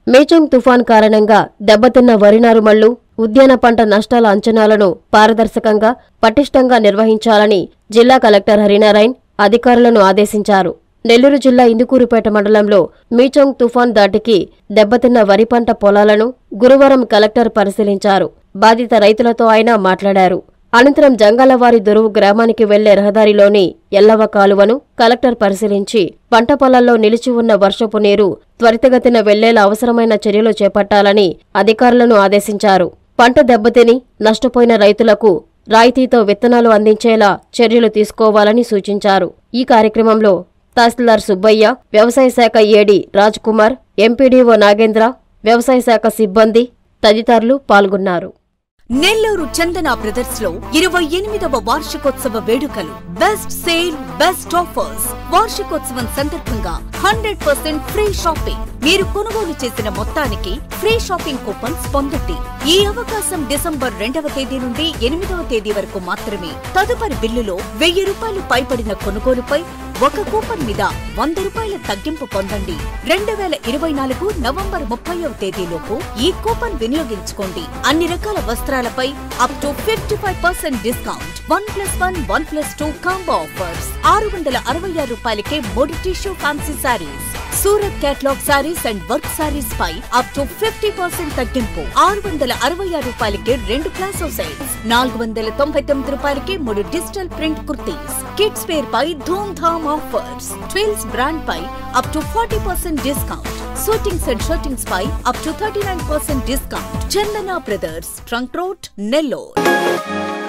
మేచోంగ్ తుఫాన్ కారణంగా దెబ్బతిన్న వరి నారుమళ్లు ఉద్యాన పంట నష్టాల అంచనాలను పారదర్శకంగా పటిష్టంగా నిర్వహించాలని జిల్లా కలెక్టర్ హరినారాయణ్ అధికారులను ఆదేశించారు నెల్లూరు జిల్లా ఇందుకూరుపేట మండలంలో మీచోంగ్ తుఫాన్ దాటికి దెబ్బతిన్న వరి పంట పొలాలను గురువారం కలెక్టర్ పరిశీలించారు బాధిత రైతులతో ఆయన మాట్లాడారు అనంతరం జంగాలవారి దొరువు గ్రామానికి వెళ్లే రహదారిలోని ఎల్లవ కాలువను కలెక్టర్ పరిశీలించి పంట పొలాల్లో నిలిచి ఉన్న వర్షపు నీరు త్వరితగతిన వెళ్లేలా అవసరమైన చర్యలు చేపట్టాలని అధికారులను ఆదేశించారు పంట దెబ్బతిని నష్టపోయిన రైతులకు రాయితీతో విత్తనాలు అందించేలా చర్యలు తీసుకోవాలని సూచించారు ఈ కార్యక్రమంలో తహసీల్దార్ సుబ్బయ్య వ్యవసాయ శాఖ ఏడి రాజ్ కుమార్ ఎంపీడీఓ నాగేంద్ర వ్యవసాయ శాఖ సిబ్బంది తదితరులు పాల్గొన్నారు నెల్లూరు చందన బ్రదర్స్ లో ఇరవై ఎనిమిదవ వార్షికోత్సవ వేడుకలు బెస్ట్ సేల్ బెస్ట్ ఆఫర్స్ వార్షికోత్సవం సందర్భంగా హండ్రెడ్ పర్సెంట్ ఫ్రీ షాపింగ్ మీరు కొనుగోలు చేసిన మొత్తానికి ఫ్రీ షాపింగ్ కూపన్స్ పొందండి ఈ అవకాశం డిసెంబర్ రెండవ తేదీ నుండి ఎనిమిదవ తేదీ వరకు మాత్రమే తదుపరి బిల్లులో వెయ్యి రూపాయలు పైబడిన కొనుగోలుపై ఒక కూపన్ మీద వంద రూపాయల తగ్గింపు పొందండి రెండు వేల ఇరవై నాలుగు నవంబర్ ముప్పైవ తేదీలోపు ఈ కూపన్ వినియోగించుకోండి అన్ని రకాల వస్త్రాలపై up to fifty five percent discount one plus one one plus two combo offers ఆరు వందల అరవై ఆరు రూపాయలకే మూడు tissue fancy saris Surat catalogue saris and work saris పై అప్ టు ఫిఫ్టీ పర్సెంట్ తగ్గింపు ఆరు వందల అరవై ఆరు రూపాయలకి రెండు ప్లాసో సెట్స్ నాలుగు వందల తొంభై తొమ్మిది రూపాయలకి మూడు digital print kurtis kids wear పై Dhoom Dham offers Twills brand పై up to forty percent discount suitings and shirtings పై up to thirty nine percent discount Chandana brothers trunk road Nellore